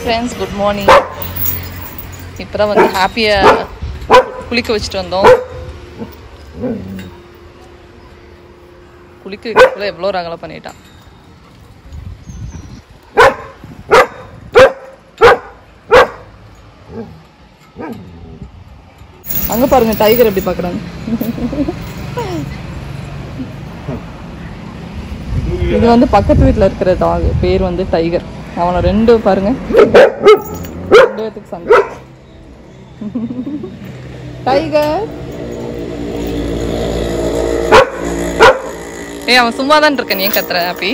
Friends good morning இப்போ தான் வந்து ஹாப்பியாக குளிக்க வச்சுட்டு வந்தோம் குளிக்க வைக்கிறதுக்குள்ள எவ்வளோ ரகலை பண்ணிட்டான் அங்கே பாருங்க டைகர் எப்படி பார்க்குறாங்க இது வந்து பக்கத்து வீட்டில் இருக்கிற டாக் பேர் வந்து டைகர் அவனை ரெண்டு பாருங்க ரெண்டு பேத்துக்கு சண்டை டைகர் ஏய் அவன் சும்மா தான் இருக்க நீ ஏன் கத்துற ஹாப்பி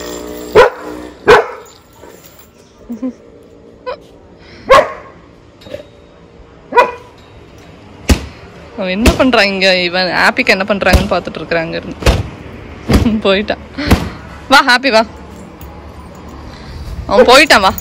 அவன் என்ன பண்றான் இங்க இவன் ஹாப்பிக்கு என்ன பண்றாங்கன்னு பார்த்துட்டு இருக்கிறாங்க இருந்து போயிட்டான் வா ஹாப்பி வா அவன் போயிட்டான் வா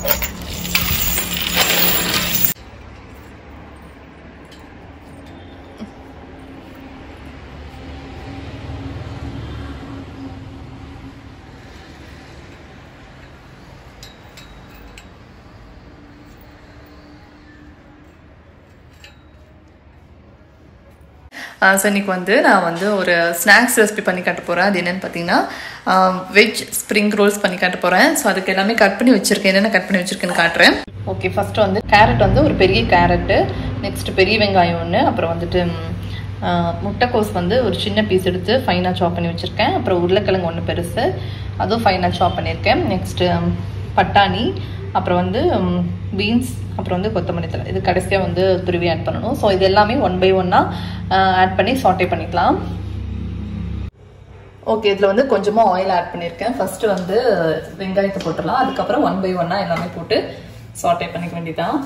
ஸோ இன்னைக்கு வந்து நான் வந்து ஒரு ஸ்நாக்ஸ் ரெசிபி பண்ணி காட்ட போகிறேன் அது என்னென்னு பார்த்தீங்கன்னா வெஜ் ஸ்ப்ரிங் ரோல்ஸ் பண்ணி காட்ட போகிறேன் ஸோ அதுக்கு எல்லாமே கட் பண்ணி வச்சுருக்கேன் என்னென்ன கட் பண்ணி வச்சுருக்கேன்னு காட்டுறேன் ஓகே ஃபஸ்ட்டு வந்து கேரட் வந்து ஒரு பெரிய கேரட்டு நெக்ஸ்ட் பெரிய வெங்காயம் ஒன்று அப்புறம் வந்துட்டு ம், ஆ, முட்டைக்கோஸ் வந்து ஒரு சின்ன பீஸ் எடுத்து ஃபைனாக சாப் பண்ணி வச்சுருக்கேன் அப்புறம் உருளைக்கிழங்கு ஒன்று பெருசு அதுவும் ஃபைனாக சாப் பண்ணியிருக்கேன் நெக்ஸ்ட்டு பட்டாணி அப்புறம் வந்து பீன்ஸ் அப்புறம் வந்து கொத்தமல்லி தலை இது கடைசியாக வந்து துருவி ஆட் பண்ணணும் ஸோ இது எல்லாமே ஒன் பை ஒன்னாக ஆட் பண்ணி சாட்டே பண்ணிக்கலாம் ஓகே இதில் வந்து கொஞ்சமாக ஆயில் ஆட் பண்ணியிருக்கேன் ஃபர்ஸ்ட் வந்து வெங்காயத்தை போட்டுடலாம் அதுக்கப்புறம் ஒன் பை ஒன்னாக எல்லாமே போட்டு சாட்டே பண்ணிக்க வேண்டியதான்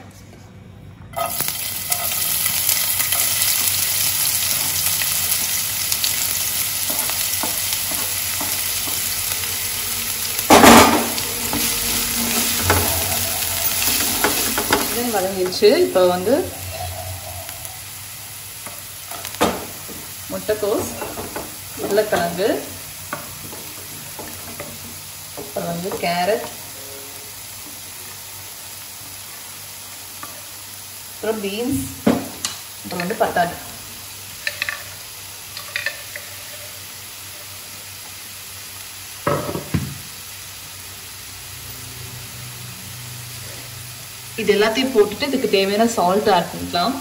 வெங்காயம் வதங்கிடுச்சு இப்போ வந்து முட்டைக்கோஸ் உருளைக்கிழங்கு அப்புறம் வந்து கேரட் அப்புறம் பீன்ஸ் அப்புறம் வந்து பட்டாணி இது எல்லாத்தையும் போட்டுட்டு இதுக்கு தேவையான சால்ட் ஆட் பண்ணிக்கலாம்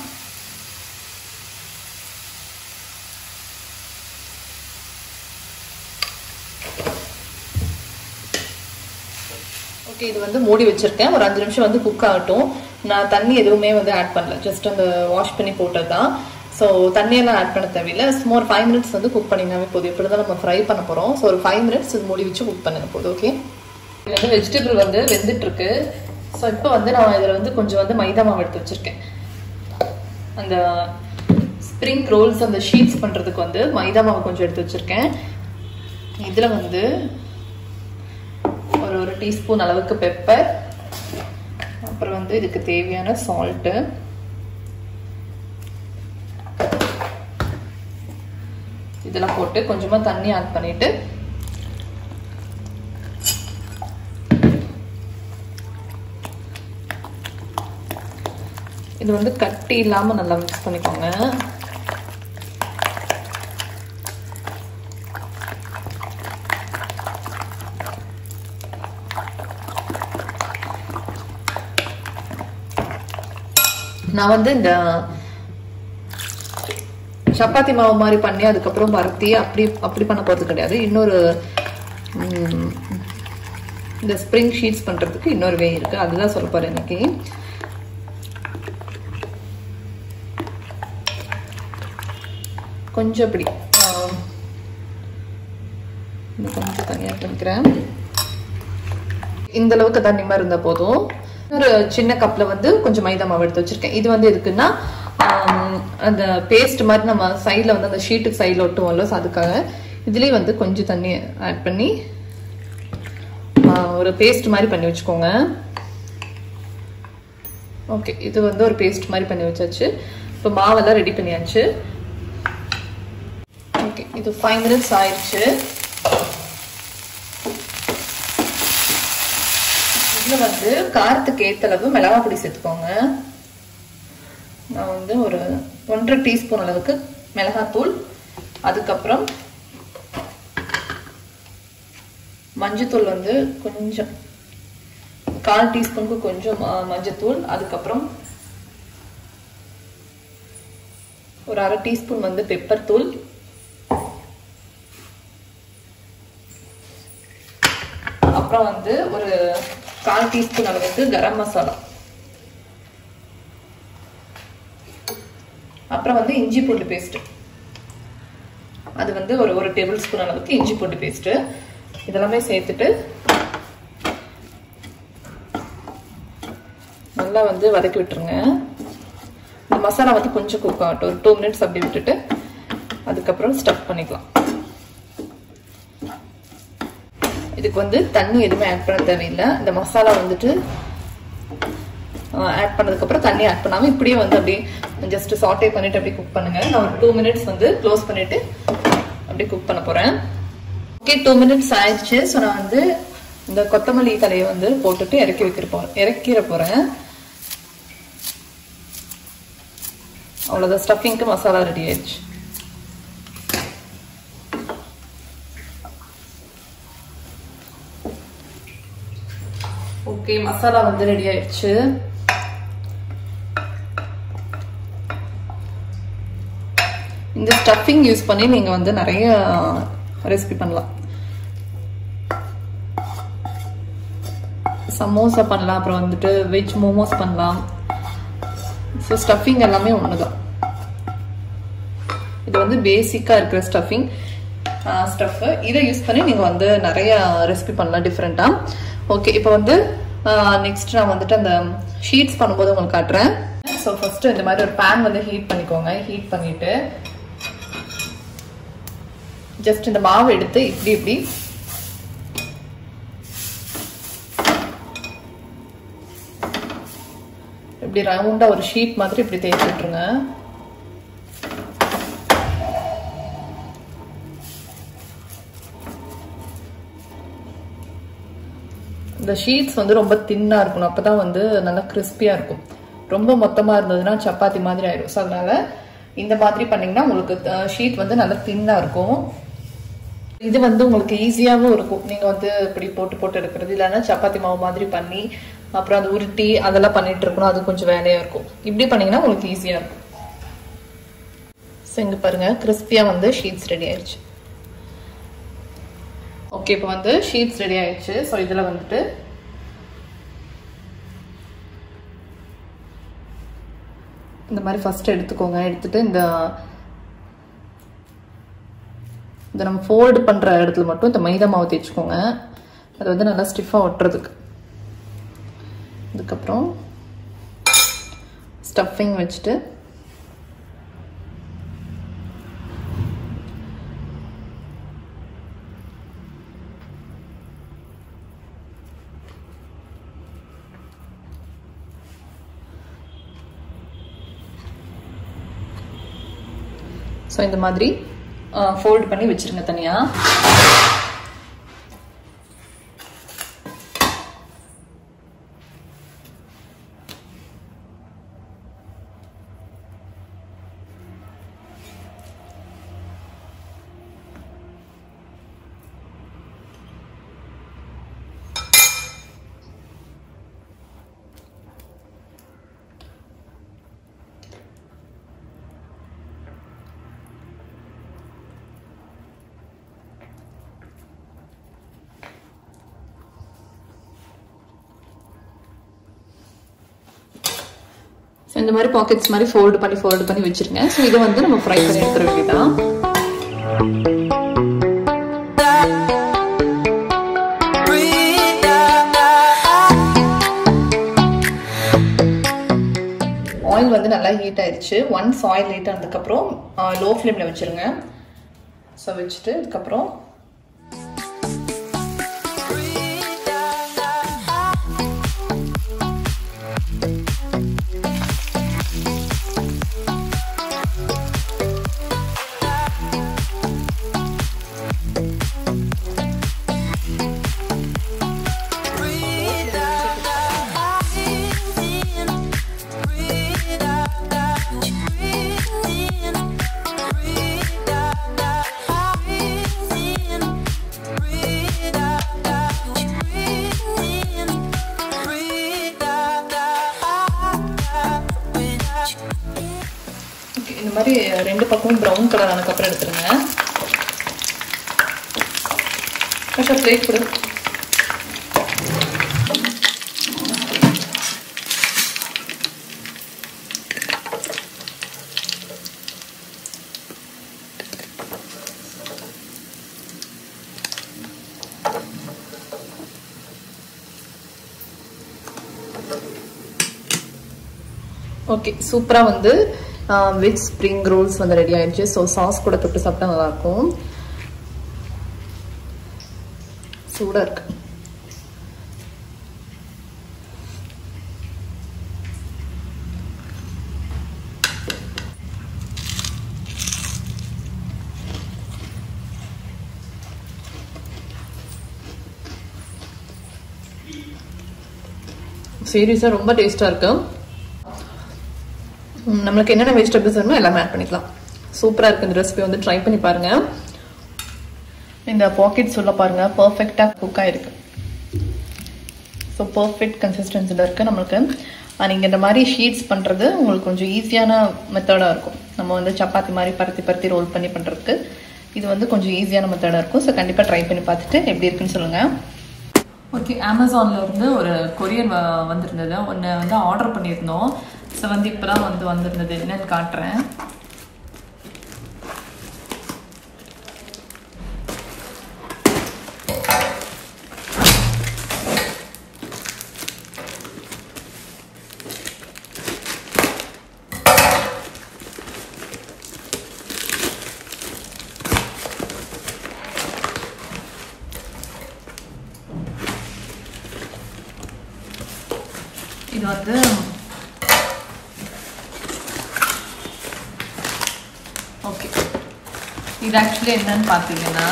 ஓகே இது வந்து மூடி வச்சிருக்கேன் ஒரு அஞ்சு நிமிஷம் வந்து குக் ஆகட்டும் நான் தண்ணி எதுவுமே வந்து ஆட் பண்ணல ஜஸ்ட் அந்த வாஷ் பண்ணி போட்டது தான் ஸோ தண்ணியெல்லாம் ஆட் பண்ண தேவையில்லை சும்மா ஒரு ஃபைவ் மினிட்ஸ் வந்து குக் பண்ணிங்கனாவே போதும் இப்படி தான் நம்ம ஃப்ரை பண்ண போகிறோம் ஸோ ஒரு ஃபைவ் மினிட்ஸ் இது மூடி வச்சு குக் பண்ணுங்க போதும் ஓகே இது வந்து வெஜிடபிள் வந்து வெந்துட்டு இருக்கு ஸோ இப்போ வந்து நான் இதில் வந்து கொஞ்சம் வந்து மைதா மாவு எடுத்து வச்சிருக்கேன் அந்த ஸ்ப்ரிங் ரோல்ஸ் அந்த ஷீட்ஸ் பண்ணுறதுக்கு வந்து மைதா மாவு கொஞ்சம் எடுத்து வச்சிருக்கேன் இதில் வந்து ஒரு ஒரு டீஸ்பூன் அளவுக்கு பெப்பர் அப்புறம் வந்து இதுக்கு தேவையான சால்ட்டு இதெல்லாம் போட்டு கொஞ்சமா தண்ணி ஆட் பண்ணிட்டு இது வந்து கட்டி இல்லாம நல்லா மிக்ஸ் பண்ணிக்கோங்க நான் வந்து இந்த சப்பாத்தி மாவு மாதிரி பண்ணி அதுக்கப்புறம் பருத்தி அப்படி அப்படி பண்ண போகிறது கிடையாது இன்னொரு ம், இந்த ஸ்ப்ரிங் ஷீட்ஸ் பண்ணுறதுக்கு இன்னொரு வே இருக்குது அதுதான் சொல்ல போகிறேன் இன்னைக்கு கொஞ்சம் இப்படி ஆ, இன்னும் கொஞ்சம் தனியாக பண்ணிக்கிறேன் இந்த அளவுக்கு தண்ணி மாதிரி இருந்தால் போதும் ஒரு சின்ன கப்பில் வந்து கொஞ்சம் மைதா மாவு எடுத்து வச்சிருக்கேன் இது வந்து எதுக்குன்னா ஆம், அந்த பேஸ்ட் மாதிரி நம்ம சைடில் வந்து அந்த ஷீட்டுக்கு சைடில் ஒட்டுவோம்ல ஸோ அதுக்காக இதுலேயே வந்து கொஞ்சம் தண்ணி ஆட் பண்ணி ஆ, ஒரு பேஸ்ட் மாதிரி பண்ணி வச்சுக்கோங்க ஓகே இது வந்து ஒரு பேஸ்ட் மாதிரி பண்ணி வச்சாச்சு இப்போ மாவெல்லாம் ரெடி பண்ணியாச்சு ஓகே இது ஃபைவ் மினிட்ஸ் ஆயிடுச்சு இதில் வந்து காரத்துக்கு ஏற்ற அளவு மிளகா பொடி சேர்த்துக்கோங்க நான் வந்து ஒரு ஒன்றரை டீஸ்பூன் அளவுக்கு மிளகாத்தூள் அதுக்கப்புறம் மஞ்சத்தூள் வந்து கொஞ்சம் கால் டீஸ்பூனுக்கு கொஞ்சம் மஞ்சத்தூள் அதுக்கப்புறம் ஒரு அரை டீஸ்பூன் வந்து பெப்பர் தூள் அப்புறம் வந்து ஒரு கால் டீஸ்பூன் அளவுக்கு கரம் மசாலா அப்புறம் வந்து இஞ்சி பூண்டு பேஸ்ட் அது வந்து ஒரு ஒரு டேபிள் ஸ்பூன் அளவுக்கு இஞ்சி பூண்டு பேஸ்ட் இதெல்லாமே சேர்த்துட்டு நல்லா வந்து வதக்கி விட்டுருங்க இந்த மசாலா வந்து கொஞ்சம் குக் ஆகட்டும் ஒரு டூ மினிட்ஸ் அப்படி விட்டுட்டு அதுக்கப்புறம் ஸ்டஃப் பண்ணிக்கலாம் இதுக்கு வந்து தண்ணி எதுவுமே ஆட் பண்ண தேவையில்லை இந்த மசாலா வந்துட்டு ஆட் பண்ணதுக்கப்புறம் தண்ணி ஆட் பண்ணாமல் இப்படியே வந்து அப்படியே ஜஸ்ட் சாட்டே பண்ணிட்டு அப்படியே குக் பண்ணுங்க நான் ஒரு டூ மினிட்ஸ் வந்து க்ளோஸ் பண்ணிட்டு அப்படியே குக் பண்ண போறேன் ஓகே டூ மினிட்ஸ் ஆயிடுச்சு ஸோ நான் வந்து இந்த கொத்தமல்லி தலையை வந்து போட்டுட்டு இறக்கி வைக்கிற போறேன் இறக்கிற போறேன் அவ்வளோதான் ஸ்டஃபிங்க்கு மசாலா ரெடி ஆயிடுச்சு ஓகே மசாலா வந்து ரெடி ஆயிடுச்சு இந்த ஸ்டஃபிங் யூஸ் பண்ணி நீங்க வந்து நிறைய ரெசிபி பண்ணலாம் சமோசா பண்ணலாம் அப்புறம் வந்துட்டு வெஜ் மோமோஸ் பண்ணலாம் ஸோ ஸ்டஃபிங் எல்லாமே ஒன்று தான் இது வந்து பேசிக்காக இருக்கிற ஸ்டஃபிங் ஸ்டஃப் இதை யூஸ் பண்ணி நீங்கள் வந்து நிறைய ரெசிபி பண்ணலாம் டிஃப்ரெண்ட்டாக ஓகே இப்போ வந்து நெக்ஸ்ட் நான் வந்துட்டு அந்த ஷீட்ஸ் பண்ணும்போது உங்களுக்கு காட்டுறேன் ஸோ ஃபர்ஸ்ட் இந்த மாதிரி ஒரு பேன் வந்து ஹீட் பண்ணிக்கோங்க ஹீட் பண்ணிட்டு ஜஸ்ட் இந்த மாவு எடுத்து இப்படி இப்படி இப்படி ரவுண்டா ஒரு ஷீட் மாதிரி இப்படி தேய்ச்சி விட்டுருங்க இந்த ஷீட்ஸ் வந்து ரொம்ப தின்னா இருக்கணும் அப்பதான் வந்து நல்லா கிறிஸ்பியா இருக்கும் ரொம்ப மொத்தமா இருந்ததுன்னா சப்பாத்தி மாதிரி ஆயிடும் ஸோ அதனால இந்த மாதிரி பண்ணீங்கன்னா உங்களுக்கு ஷீட் வந்து நல்லா தின்னா இருக்கும் இது வந்து உங்களுக்கு ஈஸியாகவும் இருக்கும் நீங்க வந்து இப்படி போட்டு போட்டு எடுக்கிறது இல்லைன்னா சப்பாத்தி மாவு மாதிரி பண்ணி அப்புறம் அது உருட்டி அதெல்லாம் பண்ணிட்டு இருக்கணும் அது கொஞ்சம் வேலையா இருக்கும் இப்படி பண்ணீங்கன்னா உங்களுக்கு ஈஸியா இருக்கும் ஸோ இங்க பாருங்க கிறிஸ்பியா வந்து ஷீட்ஸ் ரெடி ஆயிடுச்சு ஓகே இப்போ வந்து ஷீட்ஸ் ரெடி ஆயிடுச்சு ஸோ இதில் வந்துட்டு இந்த மாதிரி ஃபர்ஸ்ட் எடுத்துக்கோங்க எடுத்துட்டு இந்த இந்த நம்ம ஃபோல்டு பண்ணுற இடத்துல மட்டும் இந்த மைதா மாவு தேய்ச்சிக்கோங்க அது வந்து நல்லா ஸ்டிஃபாக ஒட்டுறதுக்கு அதுக்கப்புறம் ஸ்டஃபிங் வச்சுட்டு ஸோ இந்த மாதிரி ஃபோல்ட் பண்ணி வச்சிருங்க தனியா ஸோ இந்த மாதிரி பாக்கெட்ஸ் மாதிரி ஃபோல்டு பண்ணி ஃபோல்டு பண்ணி வச்சிருங்க ஸோ இதை வந்து நம்ம ஃப்ரை பண்ணி எடுத்துட வேண்டியதான் ஆயில் வந்து நல்லா ஹீட் ஆயிடுச்சு ஒன்ஸ் ஆயில் ஹீட் ஆனதுக்கப்புறம் லோ ஃப்ளேமில் வச்சுருங்க ஸோ வச்சுட்டு அதுக்கப்புறம் ரெண்டு பக்கமும் ப்ரௌன் கலர் ஆனதுக்கப்புறம் எடுத்துருங்க கஷா பிளேட் கொடு ஓகே சூப்பராக வந்து வெஜ் ஸ்ப்ரிங் ரோல்ஸ் வந்து ரெடி ஆயிடுச்சு ஸோ சாஸ் கூட தொட்டு சாப்பிட்டா நல்லாயிருக்கும் சூடாக இருக்கு சீரியஸாக ரொம்ப டேஸ்ட்டாக இருக்கு ம், நம்மளுக்கு என்னென்ன வெஜிடபிள்ஸ் வேணுமோ எல்லாமே ஆட் பண்ணிக்கலாம் சூப்பராக இருக்கு இந்த ரெசிபி வந்து ட்ரை பண்ணி பாருங்க இந்த பாக்கெட் சொல்ல பாருங்க பர்ஃபெக்டாக குக் ஆயிருக்கு ஸோ பர்ஃபெக்ட் கன்சிஸ்டன்சியில் இருக்கு நம்மளுக்கு ஆஹ் நீங்க இந்த மாதிரி ஷீட்ஸ் பண்றது உங்களுக்கு கொஞ்சம் ஈஸியான மெத்தடாக இருக்கும் நம்ம வந்து சப்பாத்தி மாதிரி பருத்தி பருத்தி ரோல் பண்ணி பண்றதுக்கு இது வந்து கொஞ்சம் ஈஸியான மெத்தடாக இருக்கும் ஸோ கண்டிப்பாக ட்ரை பண்ணி பார்த்துட்டு எப்படி இருக்குன்னு சொல்லுங்க ஓகே அமேசான்ல இருந்து ஒரு கொரியர் வ- வந்திருந்தது ஒன்று வந்து ஆர்டர் பண்ணியிருந்தோம் ஸோ வந்து இப்போ தான் வந்து வந்திருந்தது என்னன்னு காட்டுறேன் இது வந்து ஓகே இது ஆக்சுவலி என்னன்னு பார்த்தீங்கன்னா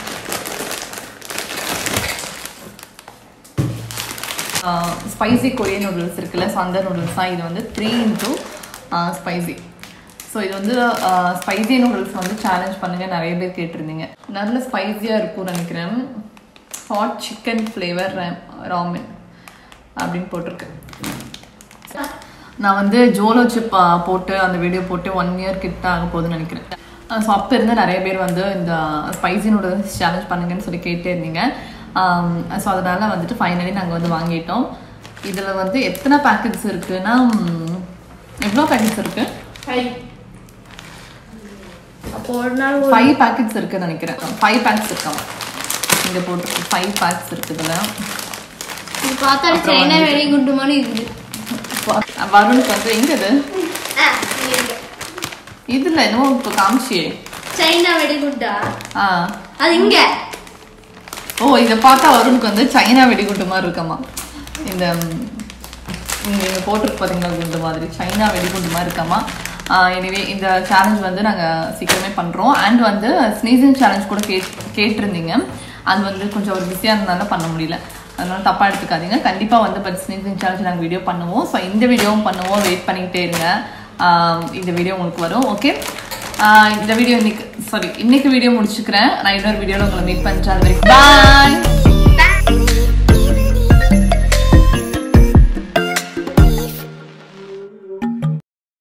ஸ்பைசி கொரியன் நூடுல்ஸ் இருக்குல்ல ஸோ அந்த நூடுல்ஸ் தான் இது வந்து த்ரீ இன்டூ ஸ்பைசி ஸோ இது வந்து ஸ்பைசி நூடுல்ஸ் வந்து சேலஞ்ச் பண்ணுங்க நிறைய பேர் கேட்டிருந்தீங்க நல்ல ஸ்பைசியாக இருக்கும்னு நினைக்கிறேன் ஹாட் சிக்கன் ஃப்ளேவர் ராமன் அப்படின்னு போட்டிருக்கு நான் வந்து ஜோலோ சிப் போட்டு அந்த வீடியோ போட்டு ஒன் இயர் கிட்ட ஆக போகுதுன்னு நினைக்கிறேன் ஸோ அப்போ இருந்து நிறைய பேர் வந்து இந்த ஸ்பைசி நூடுல்ஸ் சேலஞ்ச் பண்ணுங்கன்னு சொல்லி கேட்டே இருந்தீங்க ஸோ அதனால வந்துட்டு ஃபைனலி நாங்கள் வந்து வாங்கிட்டோம் இதில் வந்து எத்தனை பேக்கெட்ஸ் இருக்குன்னா ம், எவ்வளோ பேக்கெட்ஸ் இருக்கு அப்போ ஒரு நாள் ஒரு- ஃபைவ் பேக்கெட்ஸ் இருக்குன்னு நினைக்கிறேன் ஃபைவ் பேக்ஸ் இருக்காமா இங்கே போட்டு ஃபைவ் பேக்ஸ் இருக்கு இதில் இது பார்த்தா சைனா வெடி குண்டு மாதிரி இருக்குது வருணுக்கு வந்து எங்க இது ஆ, இங்க இருக்கு. இதுல என்னமோ இப்போ காமிச்சியே சைனா வெடிகுண்டா ஆ அது இங்க ஓ இதை பார்த்தா வருணுக்கு வந்து சைனா வெடிகுண்டு மாதிரி இருக்காமா இந்த ம், இங்க இங்க போட்டிருக்கு பார்த்தீங்களா குண்டு மாதிரி சைனா வெடிகுண்டு மாதிரி இருக்காமா எனிவே இந்த சேலஞ்ச் வந்து நாங்கள் சீக்கிரமே பண்ணுறோம் அண்ட் வந்து ஸ்னீசிங் சேலஞ்ச் கூட கேட் கேட்டிருந்தீங்க அது வந்து கொஞ்சம் ஒரு பிஸியாக இருந்தனால பண்ண முடியல அதனால தப்பாக எடுத்துக்காதீங்க கண்டிப்பாக வந்து பட் ஸ்னீசிங் சேலஞ்ச் நாங்கள் வீடியோ பண்ணுவோம் ஸோ இந்த வீடியோவும் பண்ணுவோம் வெயிட் பண்ணிக்கிட்டே இருங்க ஆஹ் இந்த வீடியோ உங்களுக்கு வரும் ஓகே இந்த வீடியோ இன்னைக்கு சாரி இன்னைக்கு வீடியோ முடிச்சுக்கிறேன் நான் இன்னொரு வீடியோவில் உங்களை மீட் பண்ணுறேன் அது வரைக்கும் பாய்